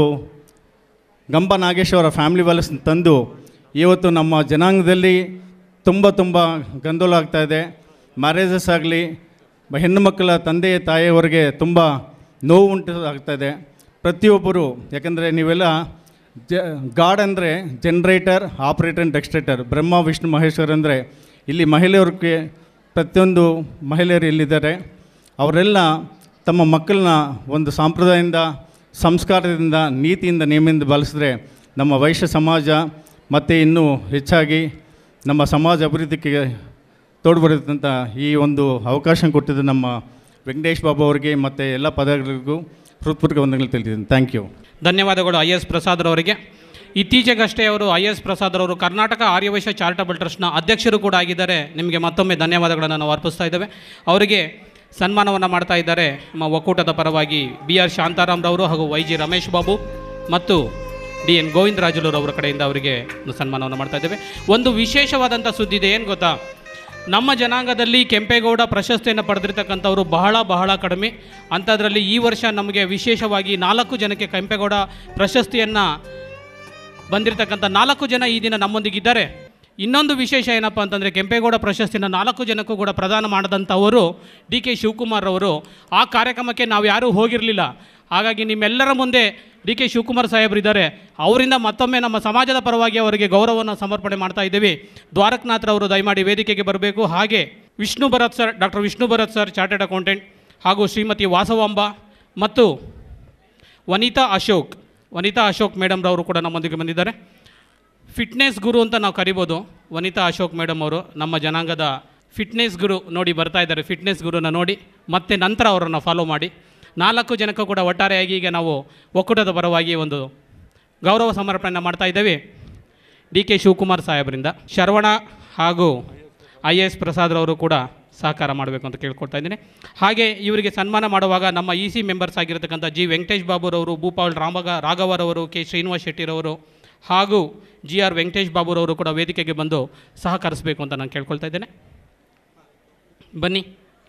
ಗಂಬ ನಾಗೇಶ್ವರ ಫ್ಯಾಮಿಲಿ ವ್ಯಾಲ್ಯೂಸ್ ತಂದು ಇವತ್ತು ನಮ್ಮ ಜನಾಂಗದಲ್ಲಿ ತುಂಬ ತುಂಬ ಗಂದೋಲ ಆಗ್ತಾ ಇದೆ ಮ್ಯಾರೇಜಸ್ ಆಗಲಿ ಹೆಣ್ಣು ಮಕ್ಕಳ ತಂದೆ ತಾಯಿಯವರಿಗೆ ತುಂಬ ನೋವು ಉಂಟು ಆಗ್ತಾ ಇದೆ ಪ್ರತಿಯೊಬ್ಬರು ಯಾಕಂದರೆ ನೀವೆಲ್ಲ ಜ ಗಾಡ್ ಅಂದರೆ generator operator and destructor Brahma Vishnu Maheshwar ಅಂದರೆ ಇಲ್ಲಿ ಮಹಿಳೆಯರಿಗೆ ಪ್ರತಿಯೊಂದು ಮಹಿಳೆಯರು ಇಲ್ಲಿದ್ದಾರೆ ಅವರೆಲ್ಲ ತಮ್ಮ ಮಕ್ಕಳನ್ನ ಒಂದು ಸಾಂಪ್ರದಾಯದಿಂದ ಸಂಸ್ಕಾರದಿಂದ ನೀತಿಯಿಂದ ನೇಮಿಂದ ಬಳಸಿದ್ರೆ ನಮ್ಮ ವೈಶ್ಯ ಸಮಾಜ ಮತ್ತು ಇನ್ನೂ ಹೆಚ್ಚಾಗಿ ನಮ್ಮ ಸಮಾಜ ಅಭಿವೃದ್ಧಿಗೆ ತೋಡು ಬರುತ್ತಂತ ಈ ಒಂದು ಅವಕಾಶ ಕೊಟ್ಟಿದ್ದು ನಮ್ಮ ವೆಂಕಟೇಶ್ ಬಾಬು ಅವರಿಗೆ ಮತ್ತು ಎಲ್ಲ ಪದಗಳಿಗೂ ಹೃತ್ಪೂರ್ವಕ ವಂದನೆಗಳು ತಿಳಿದಿದ್ದೀನಿ ಥ್ಯಾಂಕ್ ಯು ಧನ್ಯವಾದಗಳು ಐ ಎಸ್ ಪ್ರಸಾದ್ರವರಿಗೆ ಇತ್ತೀಚೆಗಷ್ಟೇ ಅವರು ಐ ಎಸ್ ಪ್ರಸಾದ್ರವರು ಕರ್ನಾಟಕ ಆರ್ಯವೈಶ್ಯ ಚಾರಿಟಬಲ್ ಟ್ರಸ್ಟ್ನ ಅಧ್ಯಕ್ಷರು ಕೂಡ ಆಗಿದ್ದಾರೆ ನಿಮಗೆ ಮತ್ತೊಮ್ಮೆ ಧನ್ಯವಾದಗಳನ್ನು ನಾವು ಅರ್ಪಿಸ್ತಾ ಇದ್ದೇವೆ ಅವರಿಗೆ ಸನ್ಮಾನವನ್ನು ಮಾಡ್ತಾ ಇದ್ದಾರೆ ನಮ್ಮ ಒಕ್ಕೂಟದ ಪರವಾಗಿ ಬಿ ಆರ್ ಶಾಂತಾರಾಮ್ರವರು ಹಾಗೂ ವೈ ಜಿ ರಮೇಶ್ ಬಾಬು ಮತ್ತು ಡಿ ಎನ್ ಗೋವಿಂದರಾಜುಲೂರವರ ಕಡೆಯಿಂದ ಅವರಿಗೆ ಒಂದು ಸನ್ಮಾನವನ್ನು ಮಾಡ್ತಾ ಇದ್ದೇವೆ ಒಂದು ವಿಶೇಷವಾದಂಥ ಸುದ್ದಿ ಇದೆ ಏನು ಗೊತ್ತಾ ನಮ್ಮ ಜನಾಂಗದಲ್ಲಿ ಕೆಂಪೇಗೌಡ ಪ್ರಶಸ್ತಿಯನ್ನು ಪಡೆದಿರ್ತಕ್ಕಂಥವ್ರು ಬಹಳ ಬಹಳ ಕಡಿಮೆ ಅಂಥದ್ರಲ್ಲಿ ಈ ವರ್ಷ ನಮಗೆ ವಿಶೇಷವಾಗಿ ನಾಲ್ಕು ಜನಕ್ಕೆ ಕೆಂಪೇಗೌಡ ಪ್ರಶಸ್ತಿಯನ್ನು ಬಂದಿರತಕ್ಕಂಥ ನಾಲ್ಕು ಜನ ಈ ದಿನ ನಮ್ಮೊಂದಿಗಿದ್ದಾರೆ ಇನ್ನೊಂದು ವಿಶೇಷ ಏನಪ್ಪ ಅಂತಂದರೆ ಕೆಂಪೇಗೌಡ ಪ್ರಶಸ್ತಿನ ನಾಲ್ಕು ಜನಕ್ಕೂ ಕೂಡ ಪ್ರದಾನ ಮಾಡಿದಂಥವರು ಡಿ ಕೆ ಶಿವಕುಮಾರ್ ಅವರು ಆ ಕಾರ್ಯಕ್ರಮಕ್ಕೆ ನಾವು ಯಾರೂ ಹೋಗಿರಲಿಲ್ಲ ಹಾಗಾಗಿ ನಿಮ್ಮೆಲ್ಲರ ಮುಂದೆ ಡಿ ಕೆ ಶಿವಕುಮಾರ್ ಸಾಹೇಬರಿದ್ದಾರೆ ಅವರಿಂದ ಮತ್ತೊಮ್ಮೆ ನಮ್ಮ ಸಮಾಜದ ಪರವಾಗಿ ಅವರಿಗೆ ಗೌರವವನ್ನು ಸಮರ್ಪಣೆ ಮಾಡ್ತಾ ಇದ್ದೀವಿ ದ್ವಾರಕನಾಥ್ರವರು ದಯಮಾಡಿ ವೇದಿಕೆಗೆ ಬರಬೇಕು ಹಾಗೆ Vishnu Bharat sir doctor Vishnu Bharat sir chartered accountant ಹಾಗೂ ಶ್ರೀಮತಿ ವಾಸವಾಂಬ ಮತ್ತು ವನಿತಾ ಅಶೋಕ್ ವನಿತಾ ಅಶೋಕ್ ಮೇಡಮ್ರವರು ಕೂಡ ನಮ್ಮೊಂದಿಗೆ ಬಂದಿದ್ದಾರೆ ಫಿಟ್ನೆಸ್ ಗುರು ಅಂತ ನಾವು ಕರಿಬೋದು ವನಿತಾ ಅಶೋಕ್ ಮೇಡಮ್ ಅವರು ನಮ್ಮ ಜನಾಂಗದ ಫಿಟ್ನೆಸ್ ಗುರು ನೋಡಿ ಬರ್ತಾ ಇದ್ದಾರೆ ಫಿಟ್ನೆಸ್ ಗುರುನ ನೋಡಿ ಮತ್ತೆ ನಂತರ ಅವರನ್ನು ಫಾಲೋ ಮಾಡಿ ನಾಲ್ಕು ಜನಕ್ಕೂ ಕೂಡ ಒಟ್ಟಾರೆಯಾಗಿ ಈಗ ನಾವು ಒಕ್ಕೂಟದ ಪರವಾಗಿ ಒಂದು ಗೌರವ ಸಮರ್ಪಣೆಯನ್ನು ಮಾಡ್ತಾ ಇದ್ದೇವೆ ಡಿ ಕೆ ಶಿವಕುಮಾರ್ ಸಾಹೇಬರಿಂದ ಶರವಣ ಹಾಗೂ ಐ ಎ ಎಸ್ ಪ್ರಸಾದ್ರವರು ಕೂಡ ಸಹಕಾರ ಮಾಡಬೇಕು ಅಂತ ಕೇಳ್ಕೊಳ್ತಾ ಇದ್ದೀನಿ ಹಾಗೆ ಇವರಿಗೆ ಸನ್ಮಾನ ಮಾಡುವಾಗ ನಮ್ಮ ಇ ಸಿ ಮೆಂಬರ್ಸ್ ಆಗಿರತಕ್ಕಂಥ ಜಿ ವೆಂಕಟೇಶ್ ಬಾಬುರವರು ಭೂಪಾಲ್ ರಾಮಗ ರಾಘವರವರು ಕೆ ಶ್ರೀನಿವಾಸ್ ಶೆಟ್ಟಿರವರು ಹಾಗೂ ಜಿ ಆರ್ ವೆಂಕಟೇಶ್ ಬಾಬುರವರು ಕೂಡ ವೇದಿಕೆಗೆ ಬಂದು ಸಹಕರಿಸಬೇಕು ಅಂತ ನಾನು ಕೇಳ್ಕೊಳ್ತಾ ಇದ್ದೇನೆ ಬನ್ನಿ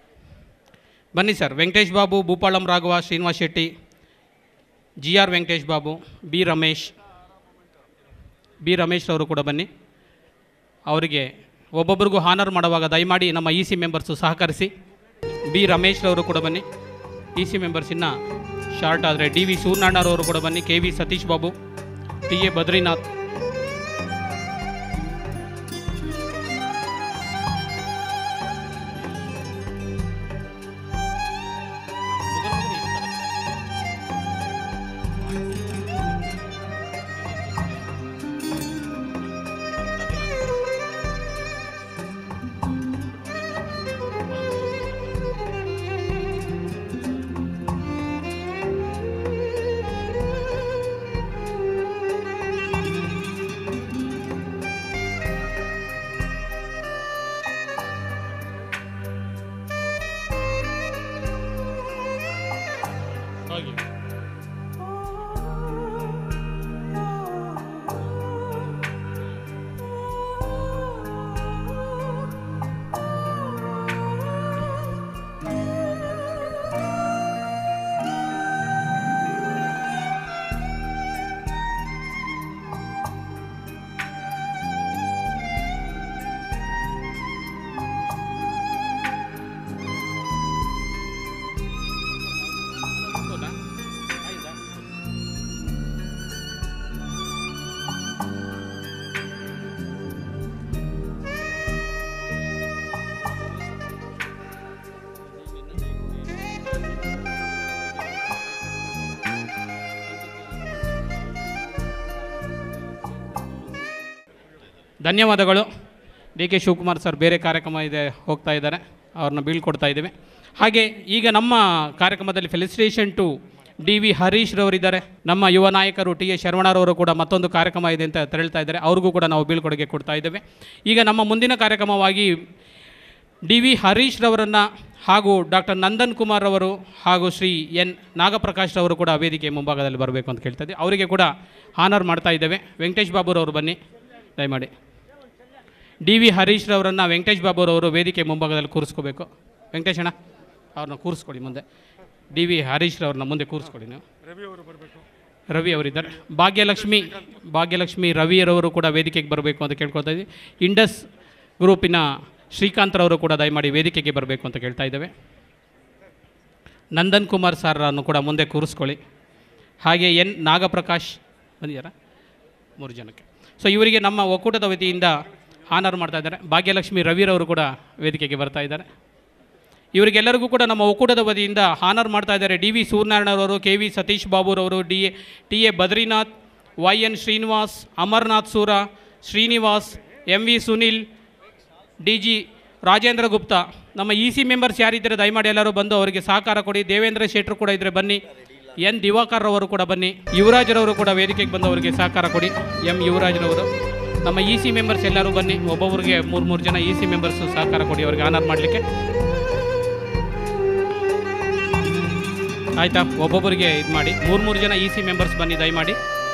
ಬನ್ನಿ sir Venkatesh Babu Bhupalam Raghava Srinivas Shetty G R Venkatesh Babu B Ramesh B Ramesh ಅವರು ಕೂಡ ಬನ್ನಿ ಅವರಿಗೆ ಒಬ್ಬೊಬ್ಬರಿಗೂ ಹಾನರ್ ಮಾಡುವಾಗ ದಯಮಾಡಿ ನಮ್ಮ ಇ ಸಿ ಮೆಂಬರ್ಸು ಸಹಕರಿಸಿ ಬಿ ರಮೇಶ್ ಅವರು ಕೂಡ ಬನ್ನಿ ಇ ಸಿ ಮೆಂಬರ್ಸ್ ಇನ್ನು ಶಾರ್ಟ್ ಆದರೆ ಡಿ ವಿ ಸೂರ್ಯನಾರಾಯಣರವರು ಕೂಡ ಬನ್ನಿ K V Satish Babu T A Badrinath ಹಾಗೆ ಹೌದಾ? ಆಯ್ತಾ? ಧನ್ಯವಾದಗಳು ಡಿ ಕೆ ಶಿವಕುಮಾರ್ ಸರ್ ಬೇರೆ ಕಾರ್ಯಕ್ರಮ ಇದೆ ಹೋಗ್ತಾ ಇದ್ದಾರೆ ಅವ್ರನ್ನ ಬೀಳ್ಕೊಡ್ತಾ ಇದ್ದೀವಿ ಹಾಗೆ ಈಗ ನಮ್ಮ ಕಾರ್ಯಕ್ರಮದಲ್ಲಿ felicitation to D V Harish ರವರಿದ್ದಾರೆ ನಮ್ಮ ಯುವ ನಾಯಕರು ಟಿ ಎ ಶರವಣರವರು ಕೂಡ ಮತ್ತೊಂದು ಕಾರ್ಯಕ್ರಮ ಇದೆ ಅಂತ ತೆರಳ್ತಾ ಇದ್ದಾರೆ ಅವ್ರಿಗೂ ಕೂಡ ನಾವು ಬೀಳ್ಕೊಡುಗೆ ಕೊಡ್ತಾ ಇದ್ದೇವೆ ಈಗ ನಮ್ಮ ಮುಂದಿನ ಕಾರ್ಯಕ್ರಮವಾಗಿ ಡಿ ವಿ ಹರೀಶ್ ರವರನ್ನು ಹಾಗೂ ಡಾಕ್ಟರ್ ನಂದನ್ ಕುಮಾರ್ ಅವರು ಹಾಗೂ ಶ್ರೀ ಎನ್ ನಾಗಪ್ರಕಾಶ್ ರವರು ಕೂಡ ವೇದಿಕೆ ಮುಂಭಾಗದಲ್ಲಿ ಬರಬೇಕು ಅಂತ ಕೇಳ್ತಾ ಇದ್ದೀವಿ ಅವರಿಗೆ ಕೂಡ ಹಾನರ್ ಮಾಡ್ತಾ ಇದ್ದೇವೆ ವೆಂಕಟೇಶ್ ಬಾಬುರವರು ಬನ್ನಿ ದಯಮಾಡಿ ಡಿ ವಿ ಹರೀಶ್ ರವರನ್ನು ವೆಂಕಟೇಶ್ ಬಾಬುರವರು ವೇದಿಕೆ ಮುಂಭಾಗದಲ್ಲಿ ಕೂರಿಸ್ಕೋಬೇಕು ವೆಂಕಟೇಶ್ ಅಣ್ಣ ಅವ್ರನ್ನ ಕೂರಿಸ್ಕೊಡಿ ಮುಂದೆ ಡಿ ವಿ ಹರೀಶ್ ರವ್ರನ್ನ ಮುಂದೆ ಕೂರಿಸ್ಕೊಡಿ ನೀವು ರವಿ ಅವರಿದ್ದಾರೆ ಭಾಗ್ಯಲಕ್ಷ್ಮಿ ಭಾಗ್ಯಲಕ್ಷ್ಮಿ ರವಿಯರವರು ಕೂಡ ವೇದಿಕೆಗೆ ಬರಬೇಕು ಅಂತ ಕೇಳ್ಕೊಳ್ತಾ ಇದ್ದೀವಿ ಇಂಡಸ್ ಗ್ರೂಪಿನ ಶ್ರೀಕಾಂತ್ರವರು ಕೂಡ ದಯಮಾಡಿ ವೇದಿಕೆಗೆ ಬರಬೇಕು ಅಂತ ಕೇಳ್ತಾ ಇದ್ದೇವೆ ನಂದನ್ ಕುಮಾರ್ ಸರ್ರನ್ನು ಕೂಡ ಮುಂದೆ ಕೂರಿಸ್ಕೊಳ್ಳಿ ಹಾಗೆ ಎನ್ ನಾಗಪ್ರಕಾಶ್ ಬಂದಿದ್ದಾರಾ ಮೂರು ಜನಕ್ಕೆ ಸೊ ಇವರಿಗೆ ನಮ್ಮ ಒಕ್ಕೂಟದ ವತಿಯಿಂದ ಆನರ್ ಮಾಡ್ತಾ ಇದ್ದಾರೆ ಭಾಗ್ಯಲಕ್ಷ್ಮಿ ರವಿರವರು ಕೂಡ ವೇದಿಕೆಗೆ ಬರ್ತಾ ಇದ್ದಾರೆ ಇವರಿಗೆಲ್ಲರಿಗೂ ಕೂಡ ನಮ್ಮ ಒಕ್ಕೂಟದ ವತಿಯಿಂದ ಹಾನರ್ ಮಾಡ್ತಾ ಇದ್ದಾರೆ ಡಿ ವಿ ಸೂರ್ಯನಾರಾಯಣರವರು ಕೆ ವಿ ಸತೀಶ್ ಬಾಬುರವರು D A T A Badrinath Y N Srinivas Amarnath Sura Srinivas M V Sunil D G Rajendra Gupta ನಮ್ಮ ಇ ಸಿ ಮೆಂಬರ್ಸ್ ಯಾರಿದ್ದರೆ ದಯಮಾಡಿ ಎಲ್ಲರೂ ಬಂದು ಅವರಿಗೆ ಸಹಕಾರ ಕೊಡಿ ದೇವೇಂದ್ರ ಶೆಟ್ರು ಕೂಡ ಇದ್ದರೆ ಬನ್ನಿ ಎನ್ ದಿವಾಕರ್ ಅವರು ಕೂಡ ಬನ್ನಿ ಯುವರಾಜ್ರವರು ಕೂಡ ವೇದಿಕೆಗೆ ಬಂದು ಅವರಿಗೆ ಸಹಕಾರ ಕೊಡಿ ಎಂ ಯುವರಾಜ್ರವರು ನಮ್ಮ ಇ ಸಿ ಮೆಂಬರ್ಸ್ ಎಲ್ಲರೂ ಬನ್ನಿ ಒಬ್ಬೊಬ್ಬರಿಗೆ ಮೂರು ಮೂರು ಜನ ಇ ಸಿ ಮೆಂಬರ್ಸು ಸಹಕಾರ ಕೊಡಿ ಅವರಿಗೆ ಆನರ್ ಮಾಡಲಿಕ್ಕೆ ಆಯಿತಾ ಒಬ್ಬೊಬ್ಬರಿಗೆ ಇದು ಮಾಡಿ ಮೂರು ಮೂರು ಜನ ಇ ಸಿ ಮೆಂಬರ್ಸ್ ಬನ್ನಿ ದಯಮಾಡಿ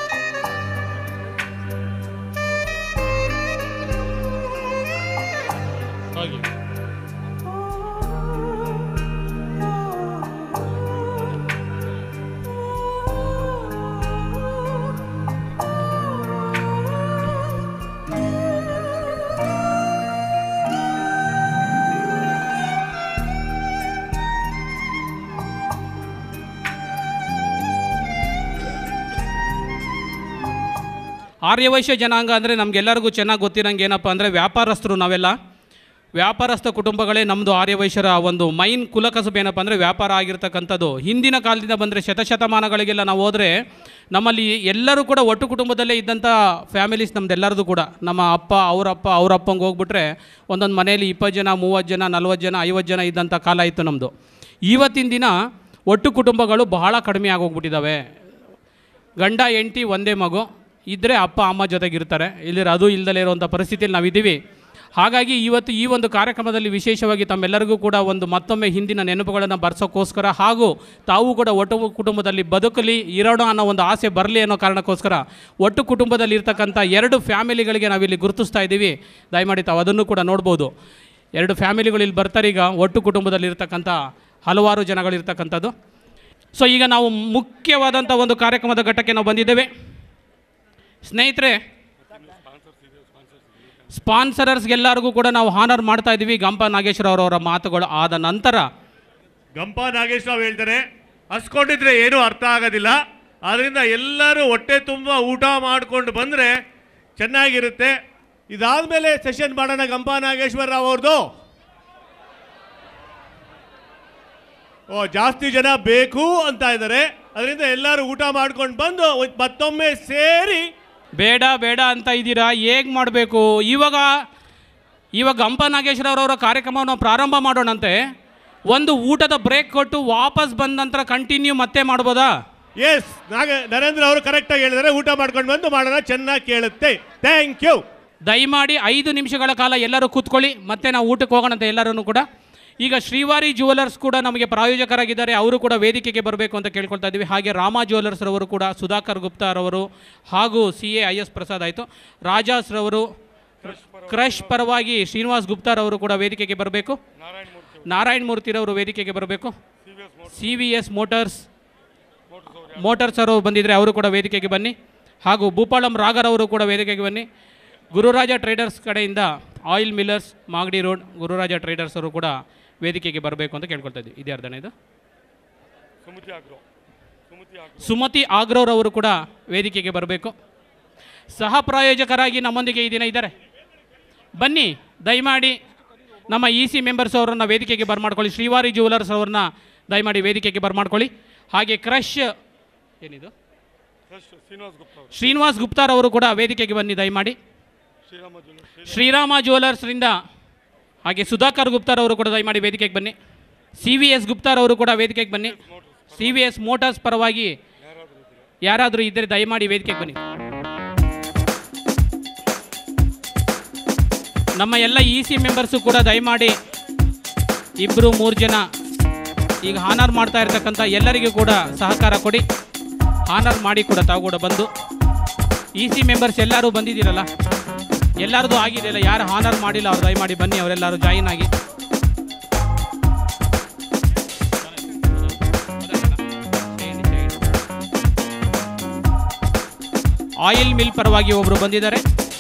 ಹಾಗೆ ಆರ್ಯವೈಶ್ಯ ಜನಾಂಗ ಅಂದರೆ ನಮಗೆಲ್ಲರಿಗೂ ಚೆನ್ನಾಗಿ ಗೊತ್ತಿರೋಂಗೆ ಏನಪ್ಪ ಅಂದರೆ ವ್ಯಾಪಾರಸ್ಥರು ನಾವೆಲ್ಲ ವ್ಯಾಪಾರಸ್ಥ ಕುಟುಂಬಗಳೇ ನಮ್ಮದು ಆರ್ಯವೈಶ್ಯರ ಒಂದು ಮೈನ್ ಕುಲಕಸಬು ಏನಪ್ಪ ಅಂದರೆ ವ್ಯಾಪಾರ ಆಗಿರ್ತಕ್ಕಂಥದ್ದು ಹಿಂದಿನ ಕಾಲದಿಂದ ಬಂದರೆ ಶತಶತಮಾನಗಳಿಗೆಲ್ಲ ನಾವು ಹೋದರೆ ನಮ್ಮಲ್ಲಿ ಎಲ್ಲರೂ ಕೂಡ ಒಟ್ಟು ಕುಟುಂಬದಲ್ಲೇ ಇದ್ದಂಥ ಫ್ಯಾಮಿಲೀಸ್ ನಮ್ದೆಲ್ಲರದು ಕೂಡ ನಮ್ಮ ಅಪ್ಪ ಅವರಪ್ಪ ಅವ್ರ ಅಪ್ಪಂಗೆ ಹೋಗ್ಬಿಟ್ರೆ ಒಂದೊಂದು ಮನೆಯಲ್ಲಿ ಇಪ್ಪತ್ತು ಜನ ಮೂವತ್ತು ಜನ ನಲ್ವತ್ತು ಜನ ಐವತ್ತು ಜನ ಇದ್ದಂಥ ಕಾಲ ಇತ್ತು ನಮ್ಮದು ಇವತ್ತಿನ ದಿನ ಒಟ್ಟು ಕುಟುಂಬಗಳು ಬಹಳ ಕಡಿಮೆ ಆಗೋಗ್ಬಿಟ್ಟಿದ್ದಾವೆ ಗಂಡ ಹೆಂಡತಿ ಒಂದೇ ಮಗು ಇದ್ದರೆ ಅಪ್ಪ ಅಮ್ಮ ಜೊತೆಗಿರ್ತಾರೆ ಇಲ್ಲಿರ ಅದು ಇಲ್ದಲೇ ಇರುವಂಥ ಪರಿಸ್ಥಿತಿಯಲ್ಲಿ ನಾವಿದ್ದೀವಿ ಹಾಗಾಗಿ ಇವತ್ತು ಈ ಒಂದು ಕಾರ್ಯಕ್ರಮದಲ್ಲಿ ವಿಶೇಷವಾಗಿ ತಮ್ಮೆಲ್ಲರಿಗೂ ಕೂಡ ಒಂದು ಮತ್ತೊಮ್ಮೆ ಹಿಂದಿನ ನೆನಪುಗಳನ್ನು ಬರ್ಸೋಕ್ಕೋಸ್ಕರ ಹಾಗೂ ತಾವು ಕೂಡ ಒಟ್ಟು ಕುಟುಂಬದಲ್ಲಿ ಬದುಕಲಿ ಇರೋಣ ಅನ್ನೋ ಒಂದು ಆಸೆ ಬರಲಿ ಅನ್ನೋ ಕಾರಣಕ್ಕೋಸ್ಕರ ಒಟ್ಟು ಕುಟುಂಬದಲ್ಲಿ ಇರ್ತಕ್ಕಂಥ ಎರಡು ಫ್ಯಾಮಿಲಿಗಳಿಗೆ ನಾವಿಲ್ಲಿ ಗುರುತಿಸ್ತಾ ಇದ್ದೀವಿ ದಯಮಾಡಿ ತಾವು ಅದನ್ನು ಕೂಡ ನೋಡ್ಬೋದು ಎರಡು ಫ್ಯಾಮಿಲಿಗಳು ಇಲ್ಲಿ ಬರ್ತಾರೆ ಈಗ ಒಟ್ಟು ಕುಟುಂಬದಲ್ಲಿ ಇರ್ತಕ್ಕಂಥ ಹಲವಾರು ಜನಗಳಿರ್ತಕ್ಕಂಥದ್ದು ಸೊ ಈಗ ನಾವು ಮುಖ್ಯವಾದಂಥ ಒಂದು ಕಾರ್ಯಕ್ರಮದ ಘಟ್ಟಕ್ಕೆ ನಾವು ಬಂದಿದ್ದೇವೆ ಸ್ನೇಹಿತರೆ ಸ್ಪಾನ್ಸರರ್ಸ್ಗೆಲ್ಲರಿಗೂ ಕೂಡ ನಾವು ಹಾನರ್ ಮಾಡ್ತಾ ಇದ್ದೀವಿ ಗಂಪ ನಾಗೇಶ್ವರ ಅವರವರ ಮಾತುಗಳು ಆದ ನಂತರ ಗಂಪ ನಾಗೇಶ್ ರಾವ್ ಹೇಳ್ತಾರೆ ಹಸ್ಕೊಂಡಿದ್ರೆ ಏನೂ ಅರ್ಥ ಆಗೋದಿಲ್ಲ ಆದ್ರಿಂದ ಎಲ್ಲರೂ ಹೊಟ್ಟೆ ತುಂಬ ಊಟ ಮಾಡ್ಕೊಂಡು ಬಂದರೆ ಚೆನ್ನಾಗಿರುತ್ತೆ ಇದಾದ್ಮೇಲೆ ಸೆಷನ್ ಮಾಡೋಣ ಗಂಪ ನಾಗೇಶ್ವರ ರಾವ್ ಅವ್ರದ್ದು ಓ ಜಾಸ್ತಿ ಜನ ಬೇಕು ಅಂತ ಇದ್ದಾರೆ ಅದರಿಂದ ಎಲ್ಲರೂ ಊಟ ಮಾಡ್ಕೊಂಡು ಬಂದು ಒಂದ್- ಮತ್ತೊಮ್ಮೆ ಸೇರಿ ಬೇಡ ಬೇಡ ಅಂತ ಇದ್ದೀರಾ ಹೇಗೆ ಮಾಡಬೇಕು ಇವಾಗ ಇವಾಗ ಗಂಪ ನಾಗೇಶ್ವರ ಅವರವರ ಕಾರ್ಯಕ್ರಮವನ್ನು ಪ್ರಾರಂಭ ಮಾಡೋಣಂತೆ ಒಂದು ಊಟದ ಬ್ರೇಕ್ ಕೊಟ್ಟು ವಾಪಸ್ ಬಂದ ನಂತರ ಕಂಟಿನ್ಯೂ ಮತ್ತೆ ಮಾಡ್ಬೋದಾ ಎಸ್ ನಾಗ ನರೇಂದ್ರ ಅವರು ಕರೆಕ್ಟಾಗಿ ಹೇಳಿದ್ದಾರೆ ಊಟ ಮಾಡ್ಕೊಂಡು ಬಂದು ಮಾಡೋಣ ಚೆನ್ನಾಗಿ ಕೇಳುತ್ತೆ ಥ್ಯಾಂಕ್ ಯು ದಯಮಾಡಿ ಐದು ನಿಮಿಷಗಳ ಕಾಲ ಎಲ್ಲರೂ ಕೂತ್ಕೊಳ್ಳಿ ಮತ್ತೆ ನಾವು ಊಟಕ್ಕೆ ಹೋಗೋಣಂತೆ ಎಲ್ಲರೂ ಕೂಡ ಈಗ ಶ್ರೀವಾರಿ ಜ್ಯುವೆಲರ್ಸ್ ಕೂಡ ನಮಗೆ ಪ್ರಾಯೋಜಕರಾಗಿದ್ದಾರೆ ಅವರು ಕೂಡ ವೇದಿಕೆಗೆ ಬರಬೇಕು ಅಂತ ಕೇಳ್ಕೊಳ್ತಾ ಇದ್ದೀವಿ ಹಾಗೆ ರಾಮ ಜ್ಯುವೆಲರ್ಸ್ ರವರು ಕೂಡ ಸುಧಾಕರ್ ಗುಪ್ತಾರವರು ಹಾಗೂ C A I S Prasad ಆಯಿತು ರಾಜಾಸ್ ರವರು ಕ್ರಶ್ ಪರವಾಗಿ ಶ್ರೀನಿವಾಸ್ ಗುಪ್ತಾರವರು ಕೂಡ ವೇದಿಕೆಗೆ ಬರಬೇಕು ನಾರಾಯಣ ಮೂರ್ತಿರವರು ವೇದಿಕೆಗೆ ಬರಬೇಕು C V S motors motors ಅವರು ಬಂದಿದ್ದರೆ ಅವರು ಕೂಡ ವೇದಿಕೆಗೆ ಬನ್ನಿ ಹಾಗೂ ಭೂಪಾಳಂ ರಾಗರವರು ಕೂಡ ವೇದಿಕೆಗೆ ಬನ್ನಿ ಗುರುರಾಜ ಟ್ರೇಡರ್ಸ್ ಕಡೆಯಿಂದ oil millers Magadi road Gururaja traders ಅವರು ಕೂಡ ವೇದಿಕೆಗೆ ಬರಬೇಕು ಅಂತ ಕೇಳ್ಕೊಳ್ತಾ ಇದ್ದೀವಿ ಇದೇ ಅರ್ಧನೇ ಇದು ಸುಮತಿ ಆಗ್ರೋರವರು ಕೂಡ ವೇದಿಕೆಗೆ ಬರಬೇಕು ಸಹ ಪ್ರಾಯೋಜಕರಾಗಿ ನಮ್ಮೊಂದಿಗೆ ಈ ದಿನ ಇದ್ದಾರೆ ಬನ್ನಿ ದಯಮಾಡಿ ನಮ್ಮ ಇ ಸಿ ಮೆಂಬರ್ಸ್ ಅವರನ್ನು ವೇದಿಕೆಗೆ ಬರ್ಮಾಡ್ಕೊಳ್ಳಿ ಶ್ರೀವಾರಿ ಜ್ಯುವೆಲರ್ಸ್ ಅವ್ರನ್ನ ದಯಮಾಡಿ ವೇದಿಕೆಗೆ ಬರ್ಮಾಡ್ಕೊಳ್ಳಿ ಹಾಗೆ ಕ್ರಶ್ ಏನಿದು ಶ್ರೀನಿವಾಸ್ ಗುಪ್ತಾರ್ ಅವರು ಕೂಡ ವೇದಿಕೆಗೆ ಬನ್ನಿ ದಯಮಾಡಿ ಶ್ರೀರಾಮ ಜ್ಯುವೆಲರ್ಸ್ರಿಂದ ಹಾಗೆ ಸುಧಾಕರ್ ಗುಪ್ತಾರ್ ಅವರು ಕೂಡ ದಯಮಾಡಿ ವೇದಿಕೆಗೆ ಬನ್ನಿ ಸಿ ವಿ ಎಸ್ ಗುಪ್ತಾರ್ ಅವರು ಕೂಡ ವೇದಿಕೆಗೆ ಬನ್ನಿ ಸಿ ವಿ ಎಸ್ ಮೋಟಾರ್ಸ್ ಪರವಾಗಿ ಯಾರಾದರೂ ಇದ್ದರೆ ದಯಮಾಡಿ ವೇದಿಕೆಗೆ ಬನ್ನಿ ನಮ್ಮ ಎಲ್ಲ ಇ ಸಿ ಮೆಂಬರ್ಸು ಕೂಡ ದಯಮಾಡಿ ಇಬ್ಬರು ಮೂರು ಜನ ಈಗ ಹಾನರ್ ಮಾಡ್ತಾ ಇರ್ತಕ್ಕಂಥ ಎಲ್ಲರಿಗೂ ಕೂಡ ಸಹಕಾರ ಕೊಡಿ ಹಾನರ್ ಮಾಡಿ ಕೂಡ ತಾವು ಕೂಡ ಬಂದು ಇ ಸಿ ಮೆಂಬರ್ಸ್ ಎಲ್ಲರೂ ಬಂದಿದ್ದೀರಲ್ಲ ಎಲ್ಲರದು ಆಗಿದೆಯಲ್ಲ ಯಾರು ಹಾನರ್ ಮಾಡಿಲ್ಲ ಅವ್ರು ದಯಮಾಡಿ ಬನ್ನಿ ಅವರೆಲ್ಲರೂ ಜಾಯಿನ್ ಆಗಿ ಆಯಿಲ್ ಮಿಲ್ ಪರವಾಗಿ ಒಬ್ಬರು ಬಂದಿದ್ದಾರೆ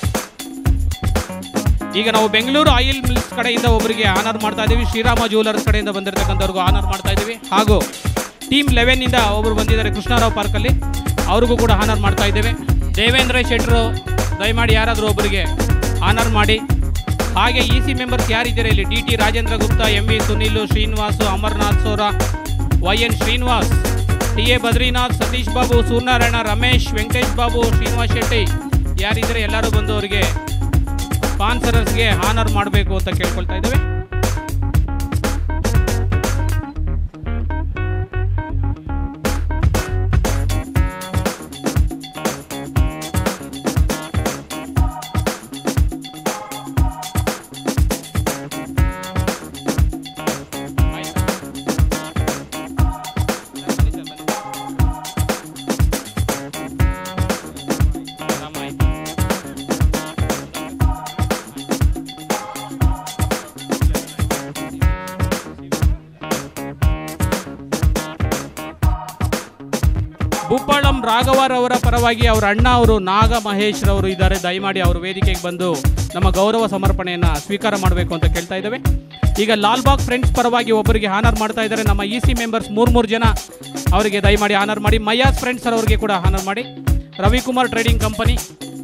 ಈಗ ನಾವು ಬೆಂಗಳೂರು ಆಯಿಲ್ ಮಿಲ್ಸ್ ಕಡೆಯಿಂದ ಒಬ್ಬರಿಗೆ ಆನರ್ ಮಾಡ್ತಾ ಇದ್ದೀವಿ ಶ್ರೀರಾಮ ಜ್ಯುವೆಲರ್ಸ್ ಕಡೆಯಿಂದ ಬಂದಿರತಕ್ಕಂಥವ್ರಿಗೂ ಆನರ್ ಮಾಡ್ತಾ ಇದ್ದೀವಿ ಹಾಗೂ ಟೀಮ್ ಲೆವೆನ್ನಿಂದ ಒಬ್ಬರು ಬಂದಿದ್ದಾರೆ ಕೃಷ್ಣಾರಾವ್ ಪಾರ್ಕಲ್ಲಿ ಅವ್ರಿಗೂ ಕೂಡ ಆನರ್ ಮಾಡ್ತಾ ಇದ್ದೇವೆ ದೇವೇಂದ್ರ ಶೆಟ್ರು ದಯಮಾಡಿ ಯಾರಾದರೂ ಒಬ್ಬರಿಗೆ ಆನರ್ ಮಾಡಿ ಹಾಗೆ ಇ ಸಿ ಮೆಂಬರ್ಸ್ ಯಾರಿದ್ದಾರೆ ಇಲ್ಲಿ D T Rajendra Gupta M V Sunil Srinivas Amarnath Sura Y N Srinivas T A Badrinath Satish Babu Suryanarayana Ramesh Venkatesh Babu Srinivas Shetty ಯಾರಿದ್ದಾರೆ ಎಲ್ಲರೂ ಬಂದು ಅವರಿಗೆ ಸ್ಪಾನ್ಸರರ್ಸ್ಗೆ ಹಾನರ್ ಮಾಡಬೇಕು ಅಂತ ಕೇಳ್ಕೊಳ್ತಾ ಇದ್ದೇವೆ ಭೂಪಾಳಂ ರಾಘವರವರ ಪರವಾಗಿ ಅವರ ಅಣ್ಣ ಅವರು ನಾಗ ಮಹೇಶ್ ರವರು ಇದ್ದಾರೆ ದಯಮಾಡಿ ಅವರು ವೇದಿಕೆಗೆ ಬಂದು ನಮ್ಮ ಗೌರವ ಸಮರ್ಪಣೆಯನ್ನು ಸ್ವೀಕಾರ ಮಾಡಬೇಕು ಅಂತ ಕೇಳ್ತಾ ಇದ್ದೇವೆ ಈಗ ಲಾಲ್ಬಾಗ್ ಫ್ರೆಂಡ್ಸ್ ಪರವಾಗಿ ಒಬ್ಬರಿಗೆ ಹಾನರ್ ಮಾಡ್ತಾ ಇದ್ದಾರೆ ನಮ್ಮ ಇ ಸಿ ಮೆಂಬರ್ಸ್ ಮೂರು ಮೂರು ಜನ ಅವರಿಗೆ ದಯಮಾಡಿ ಹಾನರ್ ಮಾಡಿ ಮಯಾಸ್ ಫ್ರೆಂಡ್ಸ್ ಅವರಿಗೆ ಕೂಡ ಹಾನರ್ ಮಾಡಿ ರವಿಕುಮಾರ್ ಟ್ರೇಡಿಂಗ್ ಕಂಪನಿ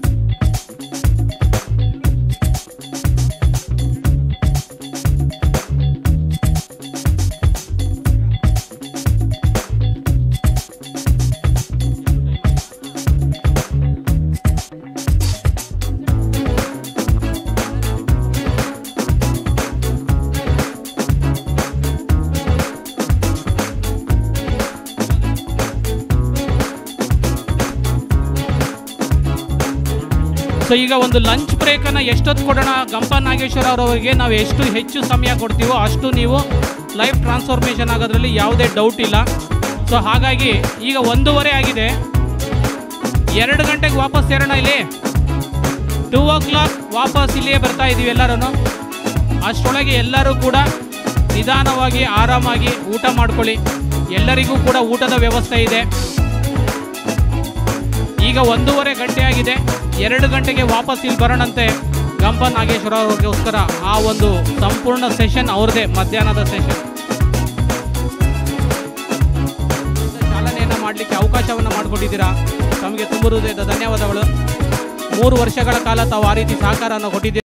ಸೊ ಈಗ ಒಂದು ಲಂಚ್ ಬ್ರೇಕನ್ನು ಎಷ್ಟೊತ್ತು ಕೊಡೋಣ ಗಂಪ ನಾಗೇಶ್ವರ ಅವರವರಿಗೆ ನಾವು ಎಷ್ಟು ಹೆಚ್ಚು ಸಮಯ ಕೊಡ್ತೀವೋ ಅಷ್ಟು ನೀವು ಲೈಫ್ ಟ್ರಾನ್ಸ್ಫಾರ್ಮೇಷನ್ ಆಗೋದ್ರಲ್ಲಿ ಯಾವುದೇ ಡೌಟ್ ಇಲ್ಲ ಸೊ ಹಾಗಾಗಿ ಈಗ ಒಂದೂವರೆ ಆಗಿದೆ ಎರಡು ಗಂಟೆಗೆ ವಾಪಸ್ ಸೇರೋಣ ಇಲ್ಲಿ ಟೂ ಓ ಕ್ಲಾಕ್ ವಾಪಸ್ ಇಲ್ಲಿಯೇ ಬರ್ತಾ ಇದ್ದೀವಿ ಎಲ್ಲರೂ ಅಷ್ಟರೊಳಗೆ ಎಲ್ಲರೂ ಕೂಡ ನಿಧಾನವಾಗಿ ಆರಾಮಾಗಿ ಊಟ ಮಾಡ್ಕೊಳ್ಳಿ ಎಲ್ಲರಿಗೂ ಕೂಡ ಊಟದ ವ್ಯವಸ್ಥೆ ಇದೆ ಈಗ ಒಂದೂವರೆ ಗಂಟೆ ಆಗಿದೆ ಎರಡು ಗಂಟೆಗೆ ವಾಪಸ್ ಇಲ್ಲಿ ಬರೋಣಂತೆ ಗಂಪ ನಾಗೇಶ್ವರ ಅವ್ರಿಗೋಸ್ಕರ ಆ ಒಂದು ಸಂಪೂರ್ಣ ಸೆಷನ್ ಅವ್ರದ್ದೇ ಮಧ್ಯಾಹ್ನದ ಸೆಷನ್ ಚಾಲನೆಯನ್ನು ಮಾಡಲಿಕ್ಕೆ ಅವಕಾಶವನ್ನು ಮಾಡಿಕೊಟ್ಟಿದ್ದೀರಾ ತಮಗೆ ತುಂಬ ಹೃದಯದ ಧನ್ಯವಾದಗಳು ಮೂರು ವರ್ಷಗಳ ಕಾಲ ತಾವು ಆ ರೀತಿ ಸಹಕಾರವನ್ನು ಕೊಟ್ಟಿದ್ದೀರಾ